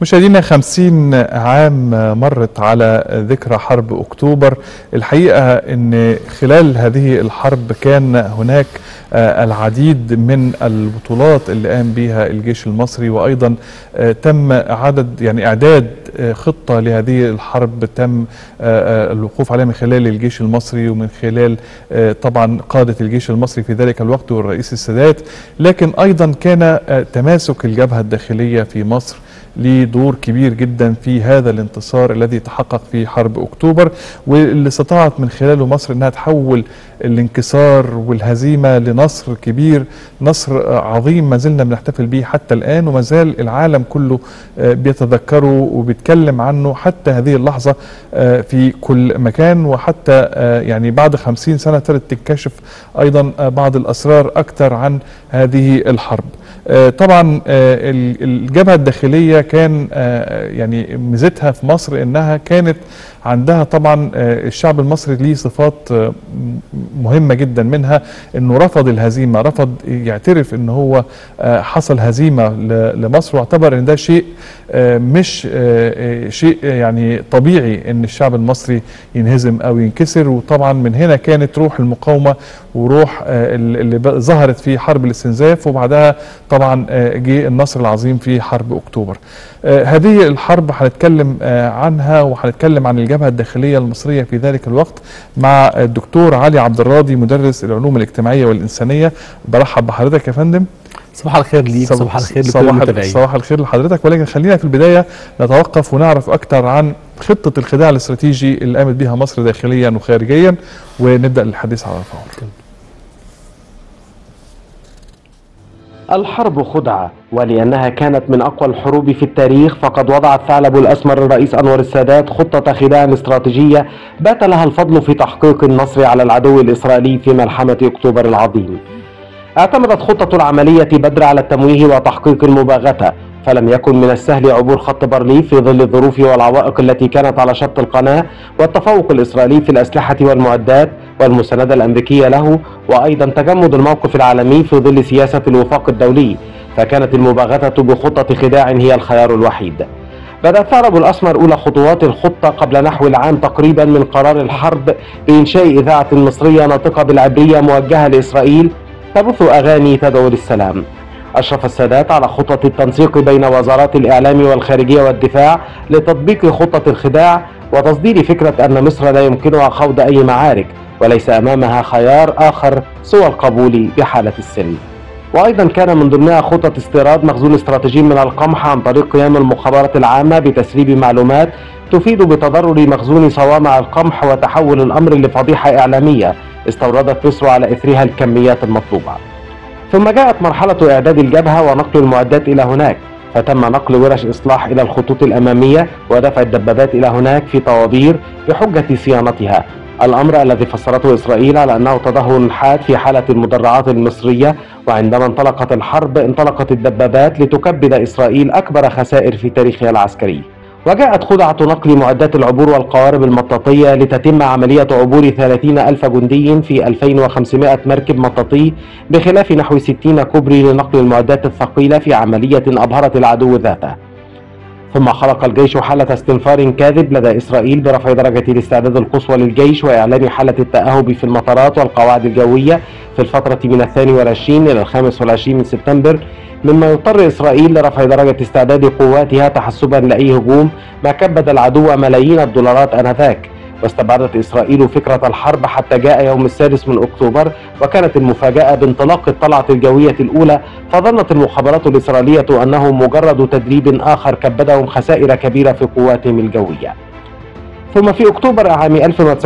مشاهدينا خمسين عام مرت على ذكرى حرب أكتوبر الحقيقة أن خلال هذه الحرب كان هناك العديد من البطولات اللي قام بها الجيش المصري وأيضا تم عدد يعني إعداد خطة لهذه الحرب تم الوقوف عليها من خلال الجيش المصري ومن خلال طبعا قادة الجيش المصري في ذلك الوقت والرئيس السادات لكن أيضا كان تماسك الجبهة الداخلية في مصر ليه دور كبير جدا في هذا الانتصار الذي تحقق في حرب اكتوبر واللي استطاعت من خلاله مصر انها تحول الانكسار والهزيمه لنصر كبير نصر عظيم ما زلنا بنحتفل به حتى الان وما زال العالم كله بيتذكره وبيتكلم عنه حتى هذه اللحظه في كل مكان وحتى يعني بعد خمسين سنه ابتدت تنكشف ايضا بعض الاسرار اكثر عن هذه الحرب. طبعا الجبهه الداخليه كان يعني ميزتها في مصر انها كانت عندها طبعا الشعب المصري ليه صفات مهمه جدا منها انه رفض الهزيمه رفض يعترف ان هو حصل هزيمه لمصر واعتبر ان ده شيء مش شيء يعني طبيعي ان الشعب المصري ينهزم او ينكسر وطبعا من هنا كانت روح المقاومه وروح اللي ظهرت في حرب الاستنزاف وبعدها طبعا جه النصر العظيم في حرب اكتوبر هذه الحرب هنتكلم عنها وهنتكلم عن الجبهه الداخليه المصريه في ذلك الوقت مع الدكتور علي عبد الراضي مدرس العلوم الاجتماعيه والانسانيه برحب بحضرتك يا فندم صباح الخير ليك صباح الخير لكل المتابعين صباح الخير لحضرتك ولكن خلينا في البدايه نتوقف ونعرف اكثر عن خطه الخداع الاستراتيجي اللي قامت بها مصر داخليا وخارجيا ونبدا الحديث على الفور الحرب خدعة ولأنها كانت من أقوى الحروب في التاريخ فقد وضع الثعلب الأسمر الرئيس أنور السادات خطة خداع استراتيجية بات لها الفضل في تحقيق النصر على العدو الإسرائيلي في ملحمة أكتوبر العظيم اعتمدت خطة العملية بدر على التمويه وتحقيق المباغتة فلم يكن من السهل عبور خط بارليف في ظل الظروف والعوائق التي كانت على شط القناة والتفوق الإسرائيلي في الأسلحة والمعدات والمساندة الأمريكية له وأيضا تجمد الموقف العالمي في ظل سياسة الوفاق الدولي فكانت المباغتة بخطة خداع هي الخيار الوحيد بدأ الثعلب الأسمر أولى خطوات الخطة قبل نحو العام تقريبا من قرار الحرب بإنشاء إذاعة مصرية ناطقة بالعبرية موجهة لإسرائيل تبث أغاني تدعو للسلام أشرف السادات على خطة التنسيق بين وزارات الإعلام والخارجية والدفاع لتطبيق خطة الخداع وتصدير فكرة أن مصر لا يمكنها خوض أي معارك وليس أمامها خيار آخر سوى القبول بحالة السلم وأيضا كان من ضمنها خطة استيراد مخزون استراتيجي من القمح عن طريق قيام المخابرات العامة بتسريب معلومات تفيد بتضرر مخزون صوامع القمح وتحول الأمر لفضيحة إعلامية استوردت مصر على إثرها الكميات المطلوبة ثم جاءت مرحلة إعداد الجبهة ونقل المعدات إلى هناك فتم نقل ورش إصلاح إلى الخطوط الأمامية ودفع الدبابات إلى هناك في طوابير بحجة صيانتها الأمر الذي فسرته إسرائيل على أنه تدهور حاد في حالة المدرعات المصرية وعندما انطلقت الحرب انطلقت الدبابات لتكبد إسرائيل أكبر خسائر في تاريخها العسكري وجاءت خدعة نقل معدات العبور والقوارب المطاطية لتتم عملية عبور 30 ألف جندي في 2500 مركب مطاطي بخلاف نحو 60 كوبري لنقل المعدات الثقيلة في عملية أبهرت العدو ذاته ثم خلق الجيش حالة استنفار كاذب لدى إسرائيل برفع درجة الاستعداد القصوى للجيش وإعلان حالة التأهب في المطارات والقواعد الجوية في الفترة من الثاني والعشرين إلى الخامس والعشرين من سبتمبر مما يضطر إسرائيل لرفع درجة استعداد قواتها تحسبا لأي هجوم ما كبد العدو ملايين الدولارات آنذاك واستبعدت إسرائيل فكرة الحرب حتى جاء يوم السادس من أكتوبر وكانت المفاجأة بانطلاق الطلعة الجوية الأولى فظنت المخابرات الإسرائيلية أنه مجرد تدريب آخر كبدهم خسائر كبيرة في قواتهم الجوية ثم في أكتوبر عام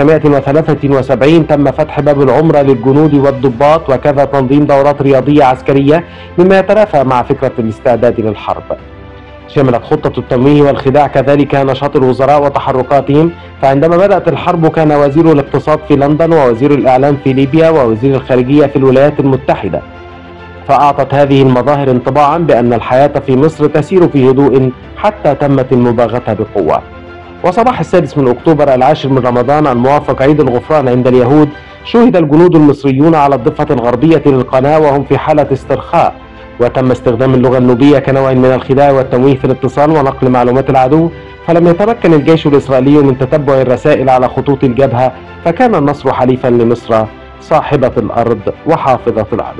1973 تم فتح باب العمرة للجنود والضباط وكذا تنظيم دورات رياضية عسكرية مما يتنافى مع فكرة الاستعداد للحرب شملت خطة التمويه والخداع كذلك نشاط الوزراء وتحركاتهم فعندما بدأت الحرب كان وزير الاقتصاد في لندن ووزير الإعلام في ليبيا ووزير الخارجية في الولايات المتحدة فأعطت هذه المظاهر انطباعا بأن الحياة في مصر تسير في هدوء حتى تمت المباغتة بقوة وصباح السادس من أكتوبر العاشر من رمضان الموافق عيد الغفران عند اليهود شهد الجنود المصريون على الضفة الغربية للقناة وهم في حالة استرخاء وتم استخدام اللغة النوبية كنوع من الخداع والتمويه في الاتصال ونقل معلومات العدو فلم يتمكن الجيش الإسرائيلي من تتبع الرسائل على خطوط الجبهة فكان النصر حليفا لمصر صاحبة الأرض وحافظة الأرض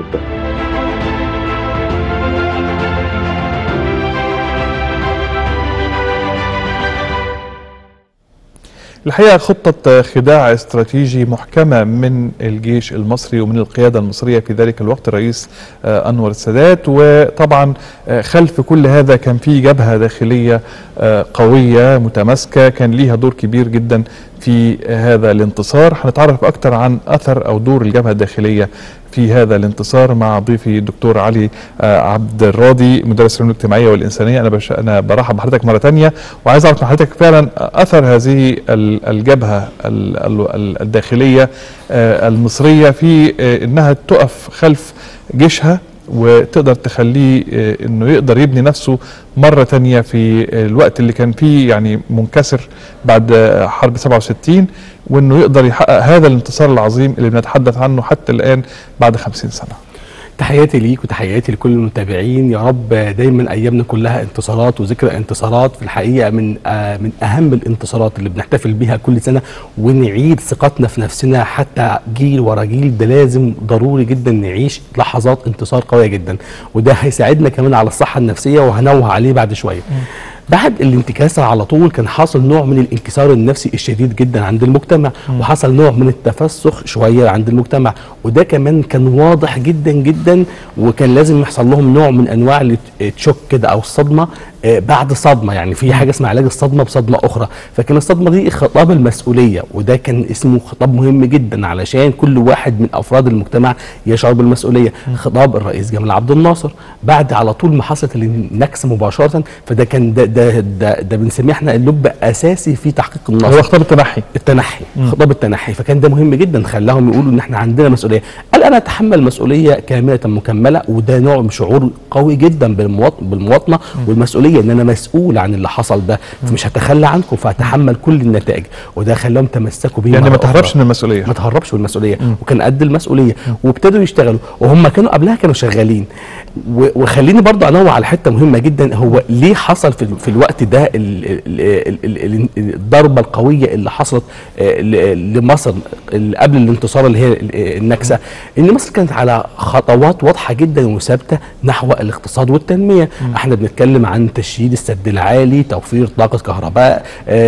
الحقيقة خطة خداع استراتيجي محكمة من الجيش المصري ومن القيادة المصرية في ذلك الوقت الرئيس آه، أنور السادات وطبعا آه، خلف كل هذا كان في جبهة داخلية آه، قوية متماسكة كان ليها دور كبير جدا في هذا الانتصار هنتعرف أكثر عن أثر أو دور الجبهة الداخلية في هذا الانتصار مع ضيفي الدكتور علي آه، عبد الراضي مدرس العلوم الاجتماعيه والانسانيه انا بش... انا برحب بحضرتك مره تانية وعايز اعرف من حضرتك فعلا اثر هذه ال- الجبهه ال- ال- ال- الداخليه آه، المصريه في آه، انها تقف خلف جيشها وتقدر تخليه آه، انه يقدر يبني نفسه مره تانية في الوقت اللي كان فيه يعني منكسر بعد آه، حرب 67 وانه يقدر يحقق هذا الانتصار العظيم اللي بنتحدث عنه حتى الان بعد 50 سنه تحياتي ليك وتحياتي لكل المتابعين يا رب دايما ايامنا كلها انتصارات وذكرى انتصارات في الحقيقه من آه من اهم الانتصارات اللي بنحتفل بيها كل سنه ونعيد ثقتنا في نفسنا حتى جيل ورا جيل ده لازم ضروري جدا نعيش لحظات انتصار قويه جدا وده هيساعدنا كمان على الصحه النفسيه وهنوه عليه بعد شويه بعد الانتكاسة على طول كان حصل نوع من الانكسار النفسي الشديد جدا عند المجتمع وحصل نوع من التفسخ شوية عند المجتمع وده كمان كان واضح جدا جدا وكان لازم يحصل لهم نوع من انواع التشوك كده او الصدمة آه، بعد صدمة يعني في حاجة اسمها علاج الصدمة بصدمة أخرى فكان الصدمة دي خطاب المسؤولية وده كان اسمه خطاب مهم جدا علشان كل واحد من أفراد المجتمع يشعر بالمسؤولية خطاب الرئيس جمال عبد الناصر بعد على طول ما حصلت النكسة مباشرة فده كان ده ده ده, ده بنسميه احنا اللب أساسي في تحقيق النصر هو خطاب التنحي التنحي خطاب التنحي فكان ده مهم جدا خلاهم يقولوا ان احنا عندنا مسؤوليه قال انا اتحمل مسؤوليه كامله مكمله وده نوع من شعور قوي جدا بالمواط- بالمواطنه والمسؤوليه ان انا مسؤول عن اللي حصل ده مش هتخلى عنكم فهتحمل كل النتائج وده خلاهم تمسكوا بيه يعني مرة ما تهربش أخرى. من المسؤوليه ما تهربش من المسؤوليه وكان قد المسؤوليه وابتدوا يشتغلوا وهم كانوا قبلها كانوا شغالين و- وخليني برضو انوع على حته مهمه جدا هو ليه حصل في, في الوقت ده ال- ال- ال- ال- ال- الضربه القويه اللي حصلت آه، ل- لمصر ال- قبل الانتصار اللي هي ال- النكسه ان مصر كانت على خطوات واضحه جدا وثابته نحو الاقتصاد والتنميه احنا بنتكلم عن تشييد السد العالي توفير طاقه كهرباء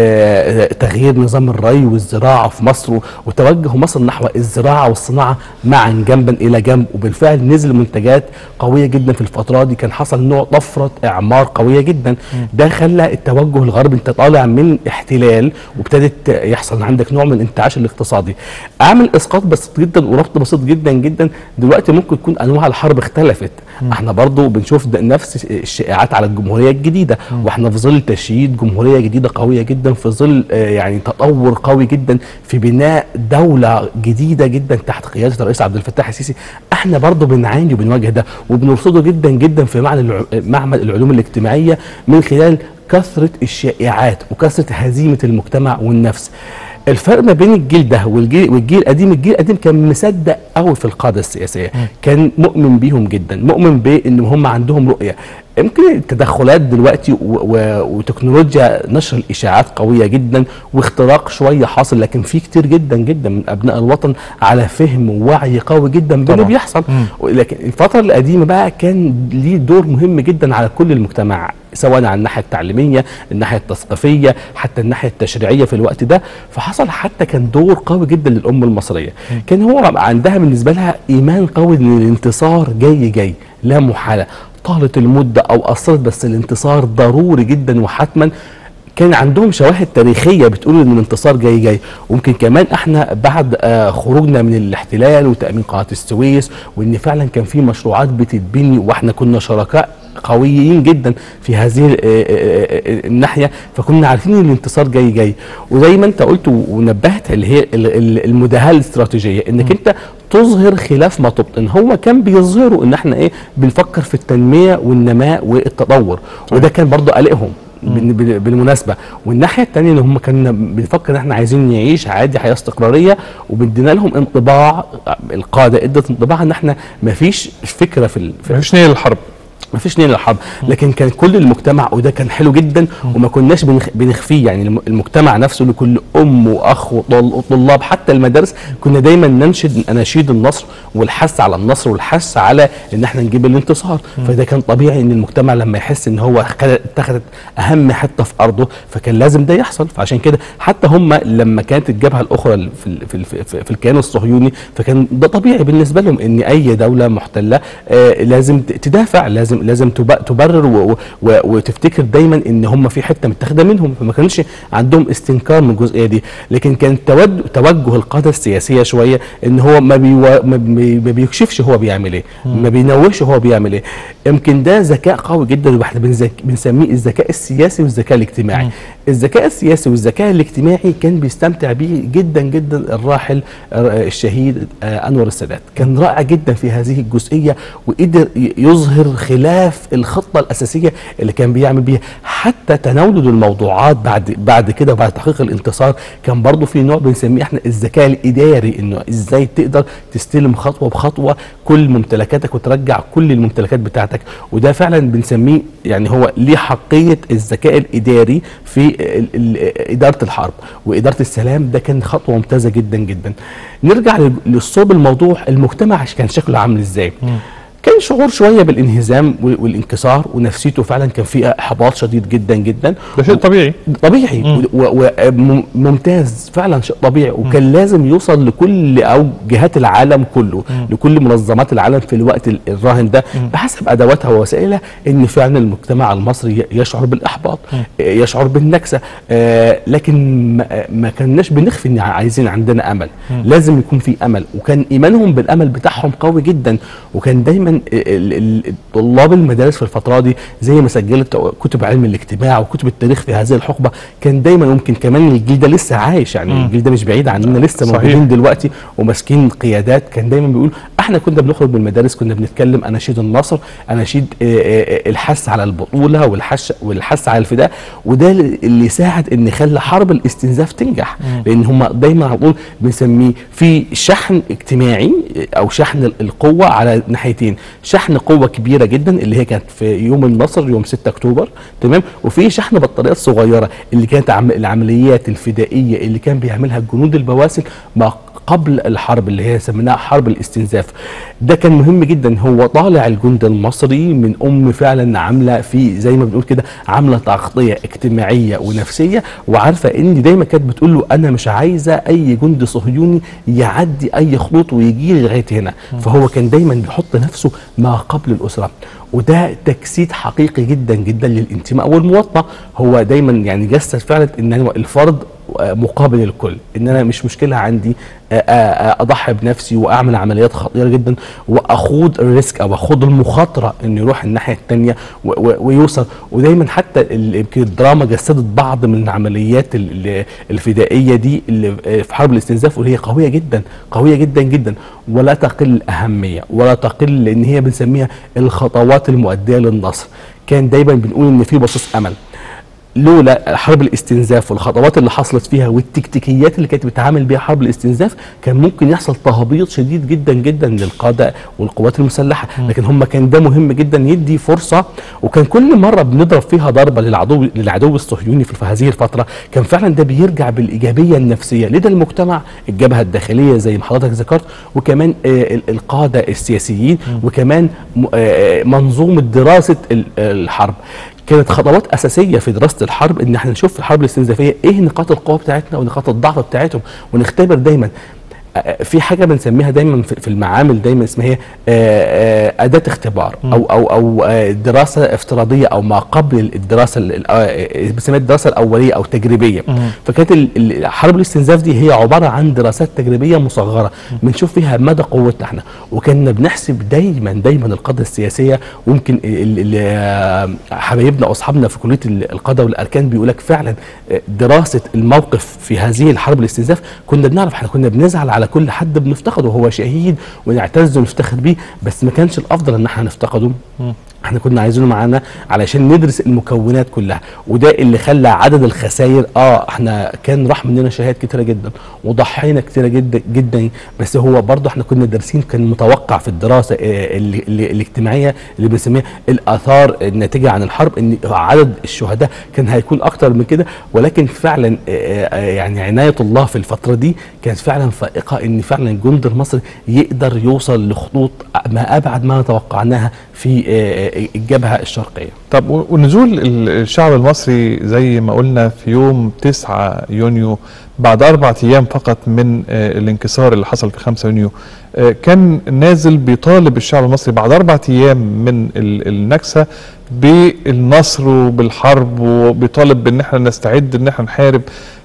آه، تغيير نظام الري والزراعه في مصر وتوجه مصر نحو الزراعه والصناعه معا جنبا الى جنب وبالفعل نزل منتجات قويه جدا في الفتره دي كان حصل نوع طفره اعمار قويه جدا ده خلى التوجه الغربي انت طالع من احتلال وابتدت يحصل عندك نوع من الانتعاش الاقتصادي اعمل اسقاط بسيط جدا وربط بسيط جدا جدا دلوقتي ممكن تكون انواع الحرب اختلفت احنا برضو بنشوف ده نفس الشائعات على الجمهوريه الجديده واحنا في ظل تشييد جمهوريه جديده قويه جدا في ظل آه، يعني تطور قوي جدا في بناء دوله جديده جدا تحت قياده الرئيس عبد الفتاح السيسي احنا برضو بنعاني وبنواجه ده وبنرصده جدا جدا في معنى الع- معمل العلوم الاجتماعيه من خلال كثره الشائعات وكثره هزيمه المجتمع والنفس الفرق ما بين الجيل ده والجيل والجيل القديم الجيل القديم كان مصدق قوي في القاده السياسيه كان مؤمن بيهم جدا مؤمن بان هم عندهم رؤيه يمكن التدخلات دلوقتي و و وتكنولوجيا نشر الاشاعات قويه جدا واختراق شويه حاصل لكن في كتير جدا جدا من ابناء الوطن على فهم ووعي قوي جدا باللي طبعاً. بيحصل مم. لكن الفتره القديمه بقى كان ليه دور مهم جدا على كل المجتمع سواء على الناحيه التعليميه الناحيه التثقيفيه حتى الناحيه التشريعيه في الوقت ده فحصل حتى كان دور قوي جدا للامه المصريه كان هو عندها بالنسبه لها ايمان قوي ان الانتصار جاي جاي لا محاله طالت المده او قصرت بس الانتصار ضروري جدا وحتما كان عندهم شواهد تاريخيه بتقول ان الانتصار جاي جاي وممكن كمان احنا بعد آه خروجنا من الاحتلال وتامين قناه السويس وان فعلا كان في مشروعات بتتبني واحنا كنا شركاء قويين جدا في هذه ال- آه، آه، آه، الناحيه فكنا عارفين ان الانتصار جاي جاي وزي ما انت قلت و- ونبهت اللي هي ال- ال- المداهله الاستراتيجيه انك انت تظهر خلاف ما تبطن هو كان بيظهروا ان احنا ايه بنفكر في التنميه والنماء والتطور وده كان برضه قلقهم بال- بال- بالمناسبه والناحيه الثانيه ان هم كنا بنفكر ان احنا عايزين نعيش عادي حياه استقراريه وبدينا لهم انطباع القاده ادت انطباع ان احنا ما فيش فكره في ال- في مفيش نيه للحرب ما فيش نيه للحرب لكن كان كل المجتمع وده كان حلو جدا وما كناش بنخ- بنخفيه يعني الم- المجتمع نفسه لكل ام واخ وطل- وطلاب حتى المدارس كنا دايما ننشد اناشيد النصر والحث على النصر والحث على ان احنا نجيب الانتصار فده كان طبيعي ان المجتمع لما يحس ان هو خد- اتخذت اهم حته في ارضه فكان لازم ده يحصل فعشان كده حتى هم لما كانت الجبهه الاخرى ال- في ال- في ال- في, في الكيان الصهيوني فكان ده طبيعي بالنسبه لهم ان اي دوله محتله آه لازم ت- تدافع لازم لازم تب- تبرر و- و- وتفتكر دايما ان هم في حته متاخده منهم فما كانش عندهم استنكار من الجزئيه دي لكن كان توجه, توجه القاده السياسيه شويه ان هو ما, بيو ما بي- ما بيكشفش هو بيعمل ايه ما بينوهش هو بيعمل ايه يمكن ده ذكاء قوي جدا واحنا بنزك- بنسميه الذكاء السياسي والذكاء الاجتماعي الذكاء السياسي والذكاء الاجتماعي كان بيستمتع بيه جدا جدا الراحل آه، الشهيد آه، انور السادات كان رائع جدا في هذه الجزئيه وقدر ي- يظهر خلاف الخطه الاساسيه اللي كان بيعمل بيها حتى تناوله للموضوعات بعد بعد كده وبعد تحقيق الانتصار كان برضه في نوع بنسميه احنا الذكاء الاداري انه ازاي تقدر تستلم خطوه بخطوه كل ممتلكاتك وترجع كل الممتلكات بتاعتك وده فعلا بنسميه يعني هو ليه حقيه الذكاء الاداري في ال- ال- اداره الحرب واداره السلام ده كان خطوه ممتازه جدا جدا نرجع لل- للصوب الموضوع المجتمع كان شكله عامل ازاي كان شعور شويه بالانهزام وال- والانكسار ونفسيته فعلا كان فيها احباط شديد جدا جدا ده شيء طبيعي طبيعي وممتاز فعلا شيء طبيعي وكان لازم يوصل لكل او جهات العالم كله لكل منظمات العالم في الوقت ال- الراهن ده بحسب ادواتها ووسائلها ان فعلا المجتمع المصري ي- يشعر بالاحباط آه، يشعر بالنكسه آه، لكن ما- ما كناش بنخفي ان عايزين عندنا امل لازم يكون في امل وكان ايمانهم بالامل بتاعهم قوي جدا وكان دايما ال- ال- ال- طلاب المدارس في الفتره دي زي ما سجلت كتب علم الاجتماع وكتب التاريخ في هذه الحقبه كان دايما يمكن كمان الجيل ده لسه عايش يعني مم. الجيل ده مش بعيد عننا لسه صحيح. موجودين دلوقتي وماسكين قيادات كان دايما بيقول احنا كنا بنخرج من المدارس كنا بنتكلم اناشيد النصر اناشيد آه، آه، آه، الحث على البطوله والحث والحث على الفداء وده اللي ساعد ان خلى حرب الاستنزاف تنجح لان هم دايما على طول بنسميه في شحن اجتماعي او شحن القوه على ناحيتين شحن قوه كبيره جدا اللي هي كانت في يوم النصر يوم 6 اكتوبر تمام وفي شحن بطاريات صغيره اللي كانت عم العمليات الفدائيه اللي كان بيعملها الجنود البواسل ما قبل الحرب اللي هي سميناها حرب الاستنزاف ده كان مهم جدا هو طالع الجند المصري من ام فعلا عامله في زي ما بنقول كده عامله تغطيه اجتماعيه ونفسيه وعارفه ان دايما كانت بتقول له انا مش عايزه اي جندي صهيوني يعدي اي خطوط ويجي لي لغايه هنا فهو كان دايما بيحط نفسه ما قبل الاسره وده تجسيد حقيقي جدا جدا للانتماء والمواطنه هو دايما يعني جسد فعلا ان هو الفرد مقابل الكل ان انا مش مشكله عندي آه، آه، اضحي بنفسي واعمل عمليات خطيره جدا واخوض الريسك او اخوض المخاطره انه يروح الناحيه الثانيه ويوصل ودايما حتى ال- يمكن الدراما جسدت بعض من العمليات ال- ال- الفدائيه دي اللي في حرب الاستنزاف واللي هي قويه جدا قويه جدا جدا ولا تقل اهميه ولا تقل لان هي بنسميها الخطوات المؤديه للنصر كان دايما بنقول ان في بصيص امل لولا حرب الاستنزاف والخطوات اللي حصلت فيها والتكتيكيات اللي كانت بتتعامل بيها حرب الاستنزاف كان ممكن يحصل تهبيط شديد جدا جدا للقاده والقوات المسلحه لكن هم كان ده مهم جدا يدي فرصه وكان كل مره بنضرب فيها ضربه للعدو للعدو الصهيوني في هذه الفتره كان فعلا ده بيرجع بالايجابيه النفسيه لدى المجتمع الجبهه الداخليه زي ما حضرتك ذكرت وكمان آه، ال- القاده السياسيين وكمان م- آه، منظومه دراسه ال- الحرب كانت خطوات اساسيه في دراسه الحرب ان احنا نشوف في الحرب الاستنزافيه ايه نقاط القوه بتاعتنا ونقاط الضعف بتاعتهم ونختبر دايما آه، في حاجه بنسميها دايما في في المعامل دايما اسمها هي آه، آه، اداه اختبار او او او آه، دراسه افتراضيه او ما قبل الدراسه ال- آه، بنسميها الدراسه الاوليه او تجريبيه فكانت ال- ال- حرب الاستنزاف دي هي عباره عن دراسات تجريبيه مصغره بنشوف فيها مدى قوتنا احنا وكنا بنحسب دايما دايما القاده السياسيه ويمكن ال- ال- آه، حبايبنا واصحابنا في كليه ال- القاده والاركان بيقول لك فعلا آه، دراسه الموقف في هذه الحرب الاستنزاف كنا بنعرف احنا كنا بنزعل على كل حد بنفتقده هو شهيد ونعتز ونفتخر بيه بس ما كانش الافضل ان احنا نفتقده احنا كنا عايزينه معانا علشان ندرس المكونات كلها وده اللي خلى عدد الخسائر اه احنا كان راح مننا شهادات كتيره جدا وضحينا كتيره جدا جدا بس هو برضه احنا كنا دارسين كان متوقع في الدراسه آه ال- ال- الاجتماعيه اللي بنسميها الاثار الناتجه عن الحرب ان عدد الشهداء كان هيكون اكتر من كده ولكن فعلا آه، آه، يعني عنايه الله في الفتره دي كانت فعلا فائقه ان فعلا الجند المصري يقدر يوصل لخطوط ما ابعد ما توقعناها في آه، آه، الجبهه الشرقيه طب و- ونزول ال- الشعب المصري زي ما قلنا في يوم 9 يونيو بعد أربع أيام فقط من آه، الانكسار اللي حصل في 5 يونيو آه، كان نازل بيطالب الشعب المصري بعد أربع أيام من ال- النكسة بالنصر وبالحرب وبيطالب بأن احنا نستعد أن احنا نحارب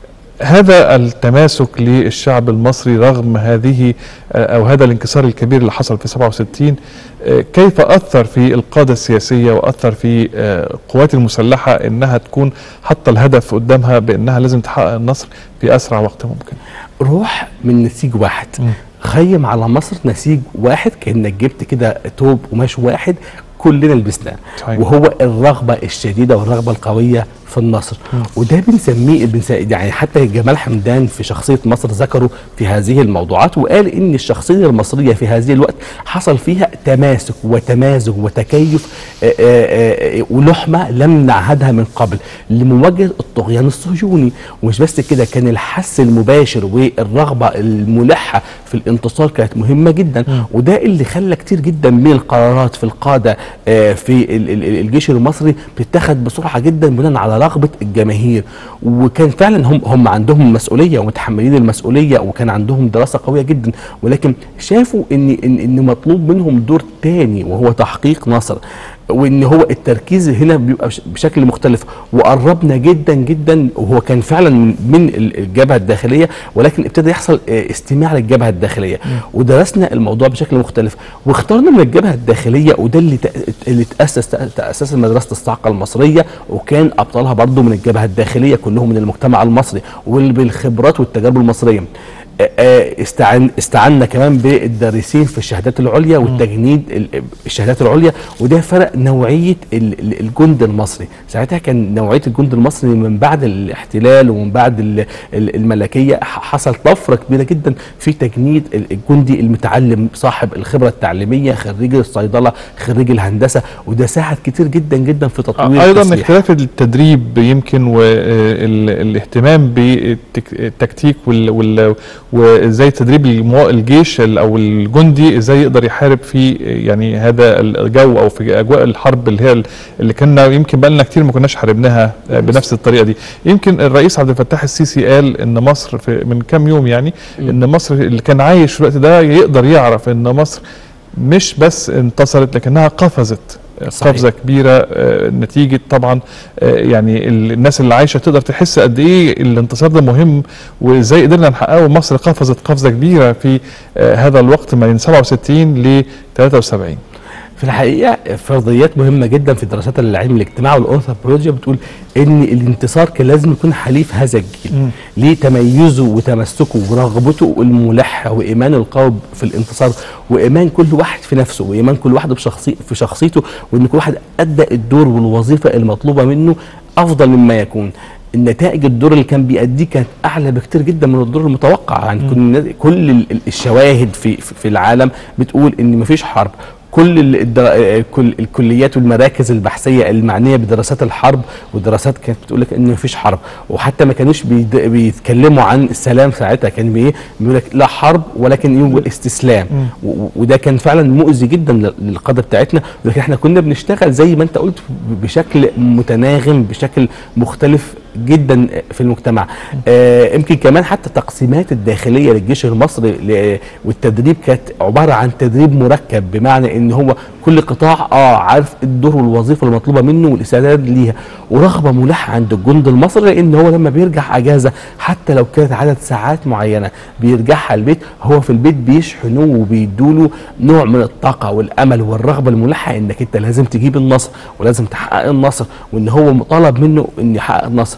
هذا التماسك للشعب المصري رغم هذه آه، او هذا الانكسار الكبير اللي حصل في 67 آه، كيف اثر في القاده السياسيه واثر في آه، القوات المسلحه انها تكون حاطه الهدف قدامها بانها لازم تحقق النصر في اسرع وقت ممكن. روح من نسيج واحد مم. خيم على مصر نسيج واحد كانك جبت كده توب قماش واحد كلنا لبسناه صحيح. وهو الرغبه الشديده والرغبه القويه في النصر وده بنسميه بنس... يعني حتى جمال حمدان في شخصيه مصر ذكره في هذه الموضوعات وقال ان الشخصيه المصريه في هذه الوقت حصل فيها تماسك وتمازج وتكيف آه، آه، آه، ولحمه لم نعهدها من قبل لمواجهه الطغيان الصهيوني ومش بس كده كان الحث المباشر والرغبه الملحه في الانتصار كانت مهمه جدا وده اللي خلى كتير جدا من القرارات في القاده آه، في ال- ال- ال- الجيش المصري بتتخذ بسرعه جدا بناء على رغبه الجماهير وكان فعلا هم هم عندهم مسؤوليه ومتحملين المسؤوليه وكان عندهم دراسه قويه جدا ولكن شافوا ان ان, إن مطلوب منهم دور تاني وهو تحقيق نصر وان هو التركيز هنا بيبقى بش- بشكل مختلف وقربنا جدا جدا وهو كان فعلا من من ال- الجبهه الداخليه ولكن ابتدى يحصل آه، استماع للجبهه الداخليه ودرسنا الموضوع بشكل مختلف واخترنا من الجبهه الداخليه وده اللي تأ- اللي تاسس تاسس مدرسه الصاعقه المصريه وكان ابطالها برضو من الجبهه الداخليه كلهم من المجتمع المصري وبالخبرات والتجارب المصريه آه، آه، استعن استعنا كمان بالدارسين في الشهادات العليا والتجنيد ال- الشهادات العليا وده فرق نوعيه ال- ال- الجند المصري ساعتها كان نوعيه الجند المصري من بعد الاحتلال ومن بعد ال- ال- الملكيه ح- حصل طفره كبيره جدا في تجنيد ال- الجندي المتعلم صاحب الخبره التعليميه خريج الصيدله خريج الهندسه وده ساعد كتير جدا جدا في تطوير ايضا التسليح. اختلاف التدريب يمكن والاهتمام بالتكتيك وال- وال- وازاي تدريب المو- الجيش ال- او الجندي ازاي يقدر يحارب في يعني هذا الجو او في اجواء الحرب اللي هي اللي كنا يمكن بقى لنا كتير ما كناش حاربناها بنفس الطريقه دي يمكن الرئيس عبد الفتاح السيسي قال ان مصر في من كام يوم يعني ان مصر اللي كان عايش في الوقت ده يقدر يعرف ان مصر مش بس انتصرت لكنها قفزت صحيح. قفزه كبيره آه، نتيجه طبعا آه، يعني ال- الناس اللي عايشه تقدر تحس قد ايه الانتصار ده مهم وازاي قدرنا نحققه ومصر قفزت قفزه كبيره في آه، هذا الوقت من 67 ل 73 في الحقيقه فرضيات مهمه جدا في دراسات العلم الاجتماعي والانثروبولوجيا بتقول ان الانتصار كان لازم يكون حليف هذا الجيل مم. ليه تميزه وتمسكه ورغبته الملحه وايمانه القوي في الانتصار وايمان كل واحد في نفسه وايمان كل واحد بشخصي في شخصيته وان كل واحد ادى الدور والوظيفه المطلوبه منه افضل مما يكون النتائج الدور اللي كان بيأديه كانت اعلى بكتير جدا من الدور المتوقع يعني كل الناس- كل ال- ال- الشواهد في في في العالم بتقول ان مفيش حرب كل ال- الدرا- كل الكليات والمراكز البحثيه المعنيه بدراسات الحرب والدراسات كانت بتقول لك ان مفيش حرب وحتى ما كانوش بيد- بيتكلموا عن السلام ساعتها كان بي- بيقول لك لا حرب ولكن يوجد استسلام و- و- وده كان فعلا مؤذي جدا لل- للقاده بتاعتنا لكن احنا كنا بنشتغل زي ما انت قلت ب- بشكل متناغم بشكل مختلف جدا في المجتمع آه، يمكن كمان حتى التقسيمات الداخليه للجيش المصري ل- والتدريب كانت عباره عن تدريب مركب بمعنى ان هو كل قطاع اه عارف الدور والوظيفه المطلوبه منه والاستعداد ليها ورغبه ملحه عند الجند المصري لان هو لما بيرجع اجازه حتى لو كانت عدد ساعات معينه بيرجعها البيت هو في البيت بيشحنوه وبيدوله نوع من الطاقه والامل والرغبه الملحه انك انت لازم تجيب النصر ولازم تحقق النصر وان هو مطالب منه ان يحقق النصر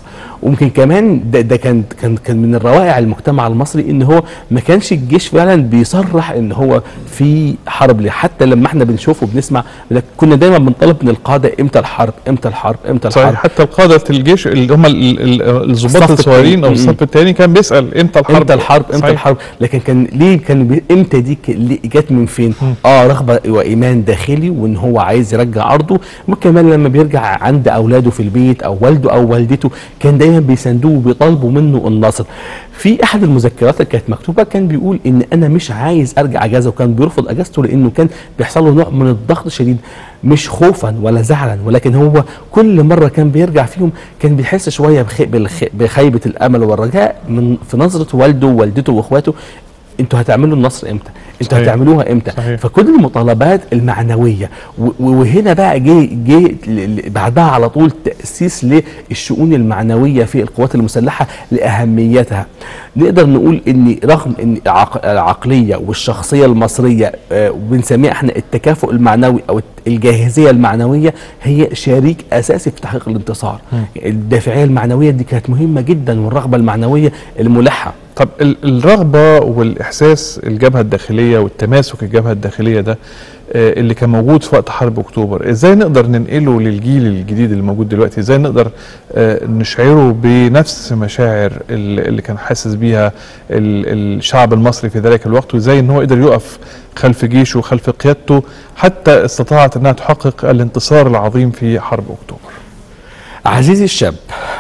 وممكن كمان ده, ده كان كان كان من الروائع المجتمع المصري ان هو ما كانش الجيش فعلا بيصرح ان هو في حرب ليه حتى لما احنا بنشوفه وبنسمع لك كنا دايما بنطلب من القاده امتى الحرب امتى الحرب امتى الحرب صحيح حتى قادة الجيش اللي هم ال- ال- الضباط الصف الصغيرين او التاني. الصف الثاني كان بيسال امتى الحرب امتى الحرب امتى صحيح. الحرب لكن كان ليه كان بي- امتى دي ك- ليه جت من فين اه رغبه وايمان داخلي وان هو عايز يرجع ارضه وكمان لما بيرجع عند اولاده في البيت او والده او والدته كان دايما بيساندوه وبيطالبوا منه النصر في احد المذكرات اللي كانت مكتوبه كان بيقول ان انا مش عايز ارجع اجازه وكان بيرفض اجازته لانه كان بيحصل له نوع من الضغط الشديد مش خوفا ولا زعلا ولكن هو كل مره كان بيرجع فيهم كان بيحس شويه بخي بالخ- بخيبه الامل والرجاء من في نظره والده ووالدته واخواته انتوا هتعملوا النصر امتى؟ انتوا صحيح. هتعملوها امتى؟ صحيح. فكل المطالبات المعنويه و- و- وهنا بقى جه جه ل- ل- بعدها على طول تاسيس للشؤون المعنويه في القوات المسلحه لاهميتها. نقدر نقول ان رغم ان العق- العقليه والشخصيه المصريه آه، وبنسميها احنا التكافؤ المعنوي او الت- الجاهزيه المعنويه هي شريك اساسي في تحقيق الانتصار. الدافعيه المعنويه دي كانت مهمه جدا والرغبه المعنويه الملحه. طب ال- الرغبه والاحساس الجبهه الداخليه والتماسك الجبهه الداخليه ده آه، اللي كان موجود في وقت حرب اكتوبر ازاي نقدر ننقله للجيل الجديد اللي موجود دلوقتي ازاي نقدر آه، نشعره بنفس مشاعر ال- اللي كان حاسس بيها ال- الشعب المصري في ذلك الوقت وازاي ان هو قدر يقف خلف جيشه وخلف قيادته حتى استطاعت انها تحقق الانتصار العظيم في حرب اكتوبر عزيزي الشاب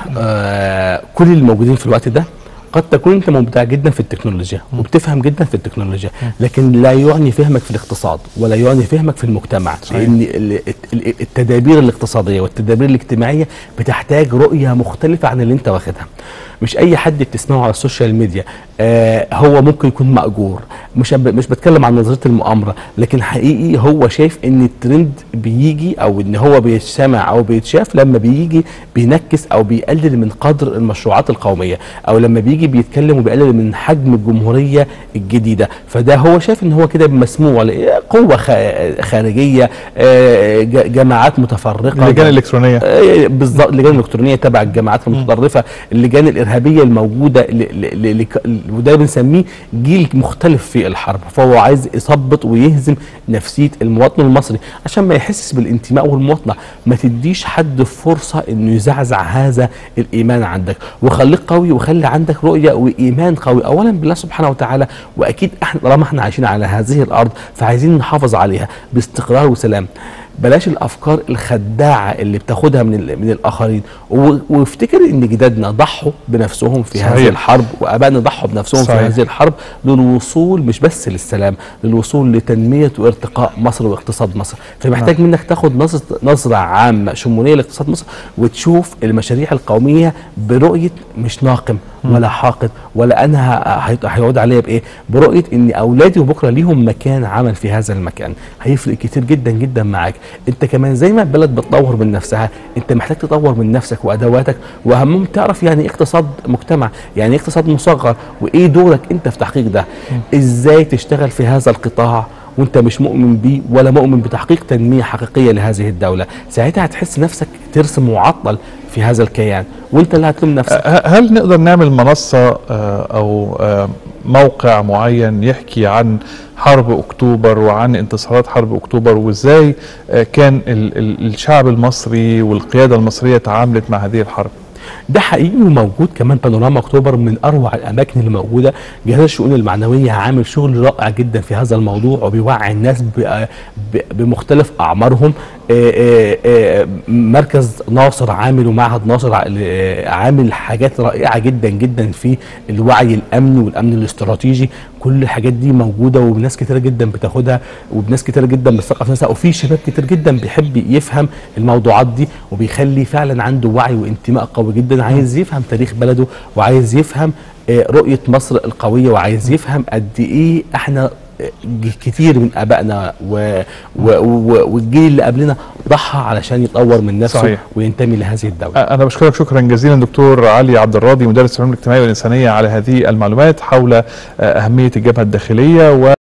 آه كل الموجودين في الوقت ده قد تكون انت مبدع جدا في التكنولوجيا وبتفهم جدا في التكنولوجيا لكن لا يعني فهمك في الاقتصاد ولا يعني فهمك في المجتمع صحيح. لان ال- ال- التدابير الاقتصاديه والتدابير الاجتماعيه بتحتاج رؤيه مختلفه عن اللي انت واخدها مش اي حد بتسمعه على السوشيال ميديا آه هو ممكن يكون مأجور مش ب- مش بتكلم عن نظريه المؤامره لكن حقيقي هو شايف ان الترند بيجي او ان هو بيتسمع او بيتشاف لما بيجي بينكس او بيقلل من قدر المشروعات القوميه او لما بيجي بيتكلم وبيقلل من حجم الجمهوريه الجديده فده هو شايف ان هو كده مسموع لإيه؟ قوه خ- خارجيه آه، ج- جماعات متفرقه اللجان الالكترونيه آه، بالظبط اللجان الالكترونيه تبع الجامعات المتطرفه اللجان الارهابيه الموجوده ل- ل- ل- لك- وده بنسميه جيل مختلف في الحرب فهو عايز يثبط ويهزم نفسيه المواطن المصري عشان ما يحسش بالانتماء والمواطنه ما تديش حد فرصه انه يزعزع هذا الايمان عندك وخليك قوي وخلي عندك رؤيه وايمان قوي اولا بالله سبحانه وتعالى واكيد احنا طالما احنا عايشين على هذه الارض فعايزين نحافظ عليها باستقرار وسلام بلاش الافكار الخداعه اللي بتاخدها من ال- من الاخرين و- وافتكر ان جدادنا ضحوا بنفسهم في صحيح. هذه الحرب وابائنا ضحوا بنفسهم صحيح. في هذه الحرب للوصول مش بس للسلام للوصول لتنميه وارتقاء مصر واقتصاد مصر فمحتاج منك تاخد نظره نظره عامه شموليه لاقتصاد مصر وتشوف المشاريع القوميه برؤيه مش ناقم ولا حاقد ولا انا ه- هي- هيعود عليا بايه برؤيه ان اولادي وبكره ليهم مكان عمل في هذا المكان هيفرق كتير جدا جدا معاك انت كمان زي ما البلد بتطور من نفسها انت محتاج تطور من نفسك وادواتك واهمهم تعرف يعني ايه اقتصاد مجتمع يعني ايه اقتصاد مصغر وايه دورك انت في تحقيق ده ازاي تشتغل في هذا القطاع وانت مش مؤمن بيه ولا مؤمن بتحقيق تنميه حقيقيه لهذه الدوله ساعتها هتحس نفسك ترس معطل في هذا الكيان وانت اللي هتلوم نفسك ه- هل نقدر نعمل منصة آه، أو آه، موقع معين يحكي عن حرب أكتوبر وعن انتصارات حرب أكتوبر وإزاي آه، كان ال- ال- الشعب المصري والقيادة المصرية تعاملت مع هذه الحرب ده حقيقي وموجود كمان بانوراما اكتوبر من اروع الاماكن اللي موجوده جهاز الشؤون المعنويه عامل شغل رائع جدا في هذا الموضوع وبيوعي الناس ب- ب- بمختلف اعمارهم آه، آه، آه، مركز ناصر عامل ومعهد ناصر ع- آه، عامل حاجات رائعه جدا جدا في الوعي الامني والامن الاستراتيجي كل الحاجات دي موجوده وناس كتير جدا بتاخدها وناس كتير جدا بتثقف نفسها وفي شباب كتير جدا بيحب يفهم الموضوعات دي وبيخلي فعلا عنده وعي وانتماء قوي جدا عايز يفهم تاريخ بلده وعايز يفهم آه، رؤيه مصر القويه وعايز يفهم قد ايه احنا آه، ج- كتير من ابائنا و... و... و... والجيل اللي قبلنا ضحى علشان يطور من نفسه صحيح. وينتمي لهذه الدوله أنا بشكرك شكرا جزيلا دكتور علي عبد الراضي مدرس العلوم الاجتماعية والإنسانية على هذه المعلومات حول آه، أهمية الجبهة الداخلية و